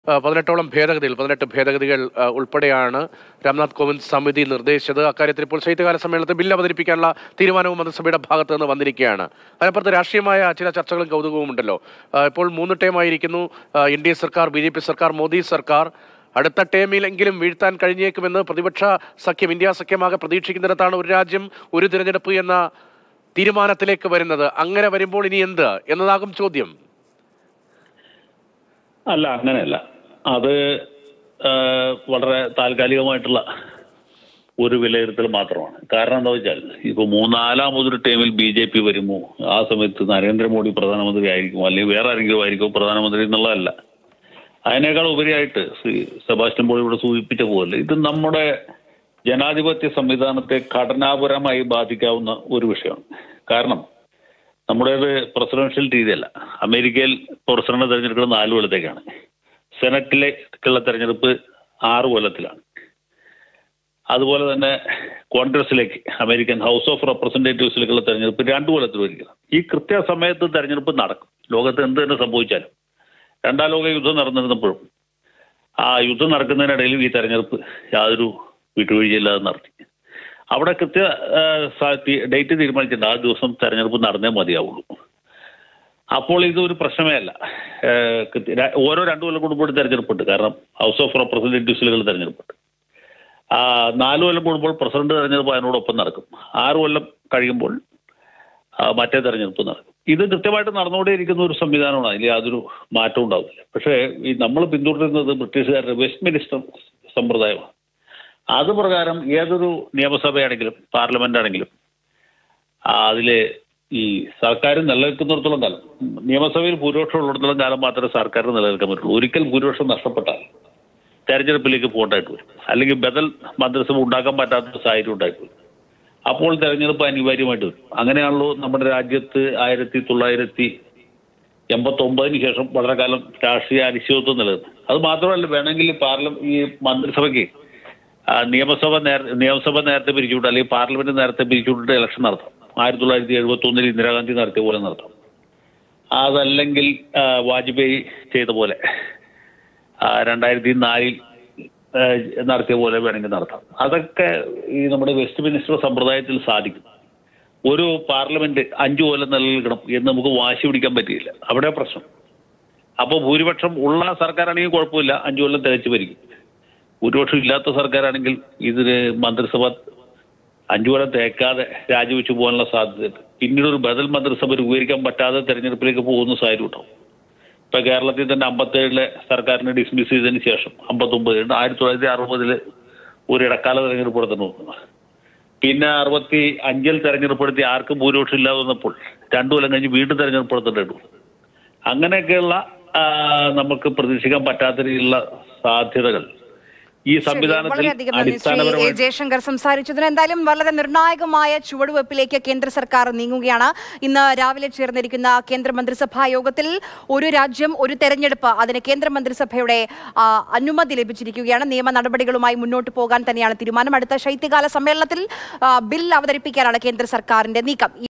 ആ, പതിനെട്ടോളം ഭേദഗതികൾ പതിനെട്ട് ഭേദഗതികൾ ആ, ഉൾപ്പെടെയാണ് രാംനാഥ് കോവിന്ദ് സമിതി നിർദ്ദേശിച്ചത് അക്കാര്യത്തിൽ ഇപ്പോൾ ശൈത്യകാല സമ്മേളനത്തിൽ ബില്ല് അവതരിപ്പിക്കാനുള്ള തീരുമാനവും മന്ത്രിസഭയുടെ ഭാഗത്ത് നിന്ന് വന്നിരിക്കുകയാണ് അതിനപ്പുറത്ത് രാഷ്ട്രീയമായ ചില ചർച്ചകളും കൗതുകവും ഉണ്ടല്ലോ ആ, ഇപ്പോൾ മൂന്ന് ടേമായിരിക്കുന്നു ആ, എൻ ഡി എ സർക്കാർ ബി ജെ പി സർക്കാർ മോദി സർക്കാർ അടുത്ത ടേമിലെങ്കിലും വീഴ്ത്താൻ കഴിഞ്ഞേക്കുമെന്ന് പ്രതിപക്ഷ സഖ്യം ഇന്ത്യ സഖ്യമാകെ പ്രതീക്ഷിക്കുന്നിടത്താണ് ഒരു രാജ്യം ഒരു തിരഞ്ഞെടുപ്പ് എന്ന തീരുമാനത്തിലേക്ക് വരുന്നത് അങ്ങനെ വരുമ്പോൾ ഇനി എന്ത് എന്നതാകും ചോദ്യം അല്ല അങ്ങനെയല്ല അത് ആ, വളരെ താൽക്കാലികമായിട്ടുള്ള ഒരു വിലയിരുത്തൽ മാത്രമാണ് കാരണം എന്താ വെച്ചാൽ ഇപ്പൊ മൂന്നാലാമതൊരു ടൈമിൽ ബി ജെ പി വരുമോ ആ സമയത്ത് നരേന്ദ്രമോദി പ്രധാനമന്ത്രി ആയിരിക്കും അല്ലെങ്കിൽ വേറെ ആരെങ്കിലും ആയിരിക്കും പ്രധാനമന്ത്രി എന്നുള്ളതല്ല അതിനേക്കാൾ ഉപരിയായിട്ട് ശ്രീ സെബാസ്റ്റ്യൻ പോൾ ഇവിടെ സൂചിപ്പിച്ച പോലെ ഇത് നമ്മുടെ ജനാധിപത്യ സംവിധാനത്തെ ഘടനാപരമായി ബാധിക്കാവുന്ന ഒരു വിഷയമാണ് കാരണം നമ്മുടേത് പ്രസിഡൻഷ്യൽ രീതിയല്ല അമേരിക്കയിൽ പ്രസിഡന്റ് തെരഞ്ഞെടുക്കുന്നത് നാല് കൊല്ലത്തേക്കാണ് സെനറ്റിലേക്കുള്ള തെരഞ്ഞെടുപ്പ് ആറ് കൊല്ലത്തിലാണ് അതുപോലെ തന്നെ കോൺഗ്രസിലേക്ക് അമേരിക്കൻ ഹൗസ് ഓഫ് റെപ്രസെന്റേറ്റീവ്സിലേക്കുള്ള തെരഞ്ഞെടുപ്പ് രണ്ടു കൊല്ലത്തിൽ ഒരിക്കലും ഈ കൃത്യസമയത്ത് തെരഞ്ഞെടുപ്പ് നടക്കും ലോകത്ത് എന്ത് തന്നെ സംഭവിച്ചാലും രണ്ടാം ലോക യുദ്ധം നടന്നിരുന്നപ്പോഴും ആ യുദ്ധം നടക്കുന്നതിനിടയിലും ഈ തെരഞ്ഞെടുപ്പ് യാതൊരു വിട്ടുവീഴ്ചയില്ലാതെ നടത്തി അവിടെ കൃത്യ ആ, സ- തി- ഡേറ്റ് തീരുമാനിച്ചിട്ടുണ്ട് ആ ദിവസം തെരഞ്ഞെടുപ്പ് നടന്നേ മതിയാവുള്ളൂ അപ്പോൾ ഇത് ഒരു പ്രശ്നമേ അല്ല ഏ, കൃത്യ- ര- ഓരോ രണ്ടു കൊല്ലം കൂടുമ്പോൾ തെരഞ്ഞെടുപ്പുണ്ട് കാരണം ഹൗസ് ഓഫ് റെപ്രസെന്റേറ്റീവ്സിലുകൾ തെരഞ്ഞെടുപ്പുണ്ട് ആ, നാല് കൊല്ലം കൂടുമ്പോൾ പ്രസിഡന്റ് തെരഞ്ഞെടുപ്പ് അതിനോടൊപ്പം നടക്കും ആറ് കൊല്ലം കഴിയുമ്പോൾ ആ, മറ്റേ തെരഞ്ഞെടുപ്പ് നടക്കും ഇത് കൃത്യമായിട്ട് നടന്നുകൊണ്ടേയിരിക്കുന്ന ഒരു സംവിധാനമാണ് അതിൽ യാതൊരു മാറ്റവും ഉണ്ടാവില്ല പക്ഷേ ഈ നമ്മൾ പിന്തുടരുന്നത് ബ്രിട്ടീഷുകാരുടെ വെസ്റ്റ് മിനിസ്റ്റർ സമ്പ്രദായമാണ് അത് പ്രകാരം ഏതൊരു നിയമസഭയാണെങ്കിലും പാർലമെന്റ് ആണെങ്കിലും അതിൽ ഈ സർക്കാർ നിലനിൽക്കുന്നിടത്തോളം കാലം നിയമസഭയിൽ ഭൂരിപക്ഷം ഉള്ളിടത്തോളം കാലം മാത്രമേ സർക്കാർ നിലനിൽക്കാൻ പറ്റുള്ളൂ ഒരിക്കൽ ഭൂരിപക്ഷം നഷ്ടപ്പെട്ടാൽ തെരഞ്ഞെടുപ്പിലേക്ക് പോകേണ്ടതായിട്ട് വരും അല്ലെങ്കിൽ ബദൽ മന്ത്രിസഭ ഉണ്ടാക്കാൻ പറ്റാത്ത സാഹചര്യം ഉണ്ടായിട്ട് വരും അപ്പോൾ തെരഞ്ഞെടുപ്പ് അനിവാര്യമായിട്ട് വരും അങ്ങനെയാണല്ലോ നമ്മുടെ രാജ്യത്ത് ആയിരത്തി തൊള്ളായിരത്തി എൺപത്തി ഒമ്പതിന് ശേഷം വളരെ കാലം രാഷ്ട്രീയ അനിശ്ചിതത്വം നിലനിന്നു അത് മാത്രമല്ല വേണമെങ്കിൽ പാർലം ഈ മന്ത്രിസഭയ്ക്ക് ആ, നിയമസഭ നേര നിയമസഭ നേരത്തെ പിരിച്ചുവിട്ട് അല്ലെങ്കിൽ പാർലമെന്റ് നേരത്തെ പിരിച്ചുവിട്ടിട്ട് ഇലക്ഷൻ നടത്താം ആയിരത്തി തൊള്ളായിരത്തി എഴുപത്തി ഒന്നിൽ ഇന്ദിരാഗാന്ധി നടത്തിയ പോലെ നടത്താം അതല്ലെങ്കിൽ ആ, വാജ്പേയി ചെയ്ത പോലെ ആ, രണ്ടായിരത്തി നാലിൽ ആ, നടത്തിയ പോലെ വേണമെങ്കിൽ നടത്താം അതൊക്കെ ഈ നമ്മുടെ വെസ്റ്റ് മിനിസ്റ്റർ സമ്പ്രദായത്തിൽ സാധിക്കും ഒരു പാർലമെന്റ് അഞ്ചു കൊല്ലം നിലനിൽക്കണം എന്ന് നമുക്ക് വാശി പിടിക്കാൻ പറ്റിയില്ല അവിടെ പ്രശ്നം അപ്പോൾ ഭൂരിപക്ഷം ഉള്ള സർക്കാരാണെങ്കിൽ കുഴപ്പമില്ല അഞ്ചു കൊല്ലം തികച്ചു ഭരിക്കും ഭൂരിപക്ഷം ഇല്ലാത്ത സർക്കാരാണെങ്കിൽ ഇതിന് മന്ത്രിസഭ അഞ്ചു കൊല്ലം തേക്കാതെ രാജിവെച്ചു പോകാനുള്ള സാധ്യതയുണ്ട് പിന്നീട് ഒരു ബദൽ മന്ത്രിസഭ രൂപീകരിക്കാൻ പറ്റാതെ തെരഞ്ഞെടുപ്പിലേക്ക് പോകുന്ന സാഹചര്യം ഉണ്ടാവും ഇപ്പൊ കേരളത്തിൽ തന്നെ അമ്പത്തേഴിലെ സർക്കാരിനെ ഡിസ്മിസ് ചെയ്തതിന് ശേഷം അമ്പത്തൊമ്പത് ആയിരത്തി തൊള്ളായിരത്തി അറുപതില് ഒരു ഇടക്കാല തെരഞ്ഞെടുപ്പ് നടത്തുന്നു പിന്നെ അറുപത്തി അഞ്ചിൽ തെരഞ്ഞെടുപ്പ് നടത്തി ആർക്കും ഭൂരിപക്ഷം ഇല്ലാതെ വന്നപ്പോൾ രണ്ടു കൊല്ലം കഴിഞ്ഞ് വീണ്ടും തെരഞ്ഞെടുപ്പ് നടത്തേണ്ടി അങ്ങനെയൊക്കെയുള്ള ആ, നമുക്ക് പ്രതീക്ഷിക്കാൻ പറ്റാത്ത രീതിയിലുള്ള സാധ്യതകൾ ഈ സംവിധാനത്തിൽ വളരെയധികം നന്ദി ശ്രീ എ. അടിസ്ഥാനപരമായി ജയശങ്കർ സംസാരിച്ചതിന് എന്തായാലും വളരെ നിർണായകമായ ചുവടുവെപ്പിലേക്ക് കേന്ദ്ര സർക്കാർ നീങ്ങുകയാണ് ഇന്ന് രാവിലെ ചേർന്നിരിക്കുന്ന കേന്ദ്ര മന്ത്രിസഭാ യോഗത്തിൽ ഒരു രാജ്യം ഒരു തെരഞ്ഞെടുപ്പ് അതിന് കേന്ദ്ര മന്ത്രിസഭയുടെ ആ, അനുമതി ലഭിച്ചിരിക്കുകയാണ് നിയമ നടപടികളുമായി മുന്നോട്ട് പോകാൻ തന്നെയാണ് തീരുമാനം അടുത്ത ശൈത്യകാല സമ്മേളനത്തിൽ ആ, ബിൽ അവതരിപ്പിക്കാനാണ് കേന്ദ്ര സർക്കാരിന്റെ നീക്കം